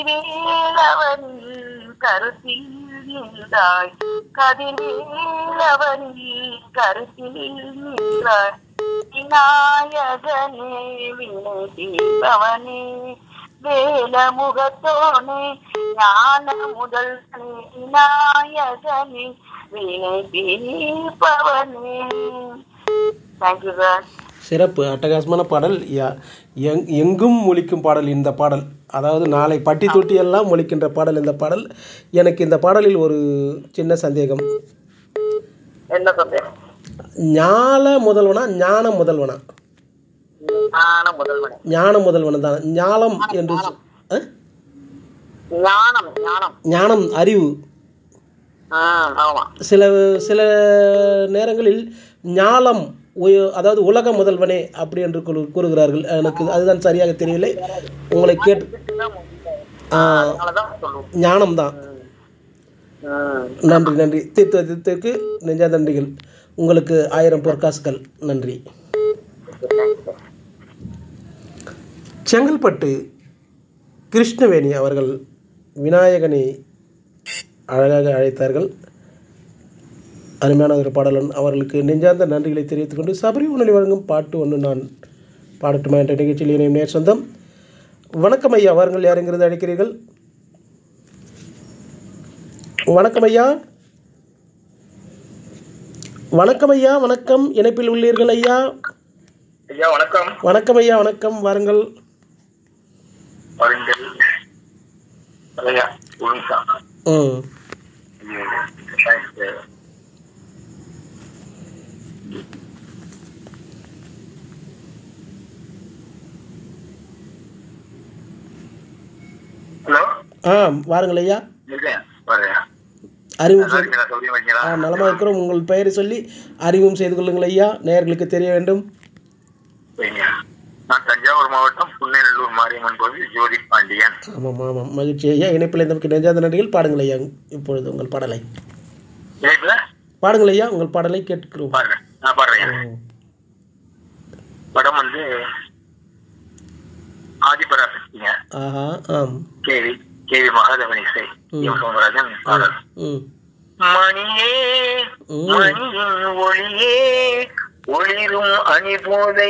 கதிரேலவனில் கருத்தில் நின்றாய் கதிரேலவனில் கருத்தில் நின்றாய் விநாயகனே வினை தீபவனே வேலமுகத்தோனே ஞான முதல் விநாயகனே வினை தீபவனே தேங்க்யூ சார் சிறப்பு அட்டகாசமான பாடல் யா- எங் எங்கும் ஒலிக்கும் பாடல் இந்த பாடல் அதாவது நாளை பட்டி தொட்டி எல்லாம் ஒலிக்கின்ற பாடல் இந்த பாடல் எனக்கு இந்த பாடலில் ஒரு சின்ன சந்தேகம் என்ன சொல்றேன் ஞான முதல்வனா ஞான முதல்வனா ஞான முதல்வனே ஞான முதல்வன் தான் ஞானம் என்று சொ- ஆ? ஞானம் ஞானம் ஞானம் அறிவு ஆ ஆமா சில சில நேரங்களில் ஞாலம் உய- அதாவது உலக முதல்வனே அப்படி என்று கூறு- கூறுகிறார்கள் எனக்கு அதுதான் சரியாக தெரியவில்லை உங்களை கேட்டு ஆ, அதனாலதான் சொல்லுவோம் ஞானம் தான் ம். நன்றி நன்றி தீர்த்த தீர்த்திற்கு நெஞ்சா நன்றிகள் உங்களுக்கு ஆயிரம் பொற்காசுகள் நன்றி செங்கல்பட்டு கிருஷ்ணவேணி அவர்கள் விநாயகனை அழகாக அழைத்தார்கள் அருமையான ஒரு பாடலன் அவர்களுக்கு நெஞ்சார்ந்த நன்றிகளை தெரிவித்துக் கொண்டு சபரி உணர்வு வழங்கும் பாட்டு ஒன்று நான் பாடட்டுமா என்ற நிகழ்ச்சியில் இணையும் நேர் சொந்தம் வணக்கம் ஐயா வாருங்கள் யார் எங்கிருந்து அழைக்கிறீர்கள் வணக்கம் ஐயா வணக்கம் ஐயா வணக்கம் இணைப்பில் உள்ளீர்கள் ஐயா ஐயா வணக்கம் வணக்கம் ஐயா வணக்கம் வாருங்கள் வாருங்கள் ஐயா உண்மைக்கா ம் ஹலோ ஆ வாருங்கள் ஐயா இருக்கேன் வரேன் அறிமுகம் நல்லா செய்து இருக்கீங்களா சௌகரியம் வைக்கிறா ஆ நலமாக இருக்கிறோம் உங்கள் பெயரை சொல்லி அறிமுகம் செய்து கொள்ளுங்கள் ஐயா நேயர்களுக்கு தெரிய வேண்டும் சரிங்க நான் தஞ்சாவூர் மாவட்டம் புன்னைநல்லூர் மாரியம்மன் கோவில் ஜோதி பாண்டியன் ஆமாம் ஆமாம் மகிழ்ச்சி ஐயா இணைப்பில் இந்த நெஞ்சாத நன்றிகள் பாடுங்கள் ஐயா இப்பொழுது உங்கள் பாடலை இணைப்புல பாடுங்கள் ஐயா உங்கள் பாடலை கேட்கிறோம் பாருங்க நான் பாடுறேன் ம். படம் வந்து ஆதிபராசக்திங்க ஆஹா ஆம் கேவி கேவி மகாதேவன் இசை எம் சோமராஜன் பாடல் ம் மணியே ம். மணியின் ஒளியே ஒளிரும் அணிபோதை